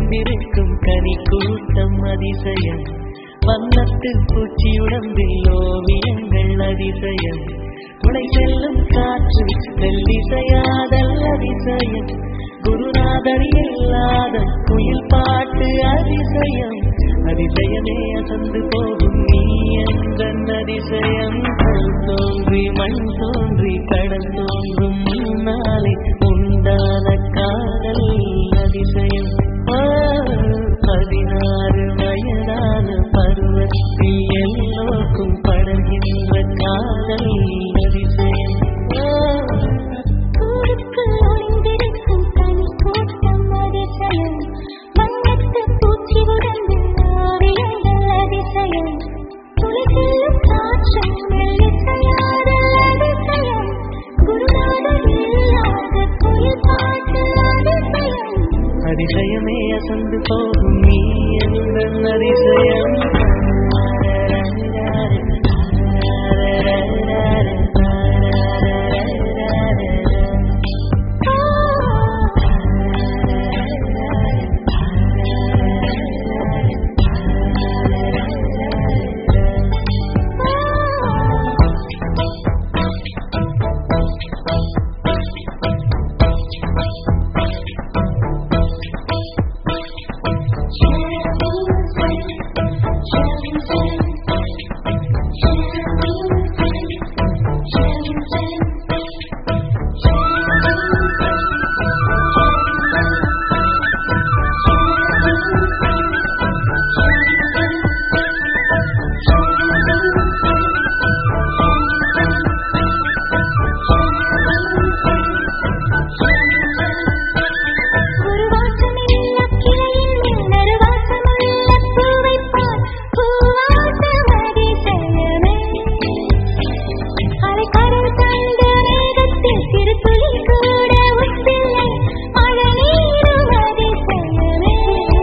ஒளிந்திருக்கும் கனி கூட்டம் அதிசயம் வண்ணத்து பூச்சி உடம்பில் ஓவியங்கள் அதிசயம் துளை செல்லும் காற்று வெள்ளிசையாதல் அதிசயம் குருநாதர் இல்லாத குயில் பாட்டு அதிசயம் அதிசயமே அசந்து போகும் நீ என்ற அதிசயம் கல் தோன்றி மண் தோன்றி கடல் தோன்றும் முன்னாலே உண்டான காதல் அதிசயம் ஆ, பதினாறு வயதான பருவத்தில் எல்லோருக்கும் படுகின்ற காதல் அதிசயம் ஆ, கூடுக்குள் ஒளிந்திருக்கும் தனி கூட்டம் அதிசயம் வண்ணத்து பூச்சி உடம்பில் ஓவியங்கள் அதிசயம் துளி செல்லும் காற்று மெல்லிசையாடல் அதிசயம் குருநாதர் இல்லாத குயில் பாட்டு அதிசயம் அதிசயமே அசந்து போகும் நீ என்ற அதிசயம் ஒரு வாசமில்ல கிளையில் நறுவாசமுள்ள பூவைப் பார் பூவாசம் அதிசயமே அலைக்கடல் தந்த மேகத்தில் சிறு துளி கூட ஒத்தில்லை மழநீரும் அதிசயமே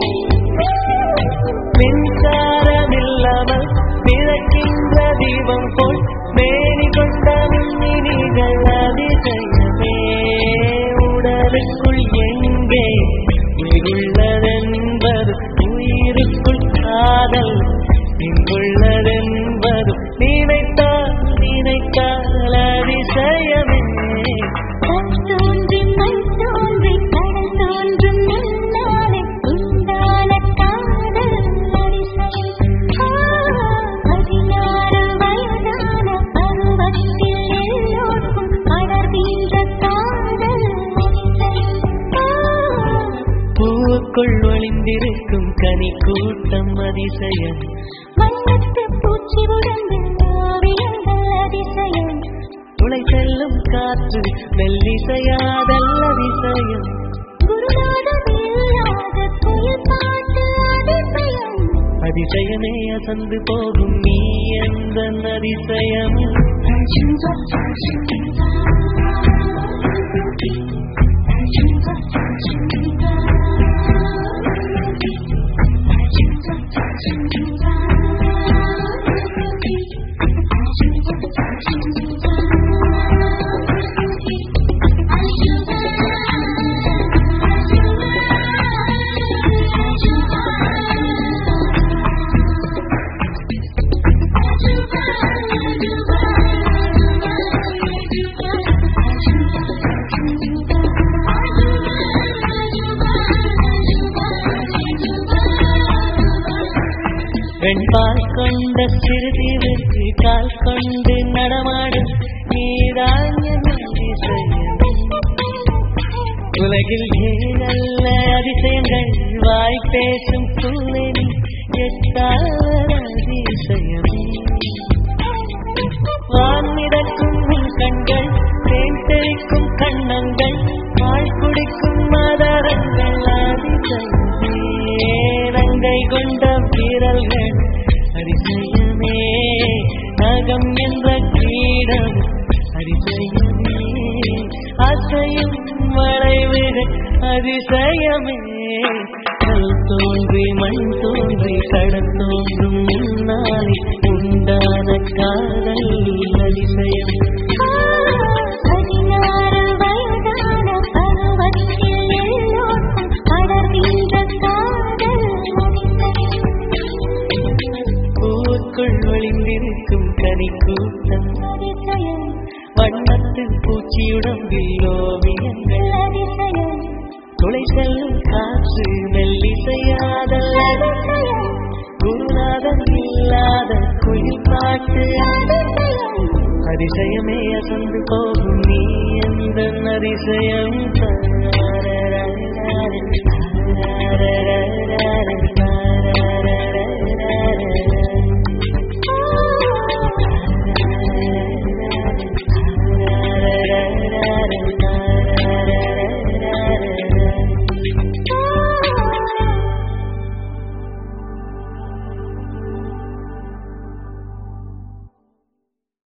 மின்சாரமில்லாமல் பிறக்கின்ற தீபம் போல் மேனி கொண்ட மின்மினிகள் அதிசயமே உடலுக்குள் எங்கே உயிருள்ளதென்பது உயிருக்குள் காதல் இங்குள்ளதென்பது நினைத்தால் நினைத்தால் அதிசயமே கண் தோன்றி மண் தோன்றி கடல் தோன்றும் முன்னாலே உண்டான காதல் அதிசயம் பதினாறு வயதான பருவத்தில் எல்லோருக்கும் அடர்கின்ற காதல் அதிசயம் பூவுக்குள் ஒளிந்திருக்கும் கனி கூட்டம் அதிசயம் வண்ணத்து பூச்சி உடம்பில் ஓவியங்கள் அதிசயம் துளை செல்லும் காற்று மெல்லிசையாதல் அதிசயம் குருநாதர் இல்லாத குயில் பாட்டு அதிசயம் அதிசயமே அசந்து போகும் நீ என்ற அதிசயம் வெண்பால் கொண்ட சிறுதீவுக்கு கால் கொண்டு நடமாடும் நீதான் என் அதிசயம் உலகில் ஏழல்ல அதிசயங்கள் வாய் பேசும் சூழலி எட்டாவது அதிசயம் வான் மிதக்கும் உன் கண்கள் தேன் தெளிக்கும் கண்ணங்கள் பால் குடிக்கும் மதரங்கள் அதிசயமே நங்கை கொண்ட வீரல்கள் அதிசயமே நகம் என்ற கீடம் அதிசயமே அசையும் வளைவுகள் அதிசயமே கல் தோன்றி மண் தோன்றி கடல் தோன்றும் முன்னாலே உண்டான காதல் அதிசயம் பதினாறு வயதான பருவத்தில் எல்லோருக்கும் அடர்கின்ற காதல் கூட்டம் அதிசயம் வண்ணத்து பூச்சியுடம்பில் ஓவியங்கள் அதிசயம் துளை செல்லும் காற்று மெல்லிசையாதல் அதிசயம் குருநாதன் இல்லாத குயில் பாட்டு அதிசயம் அதிசயமே அசந்து போகும் நீ எந்த அதிசயம்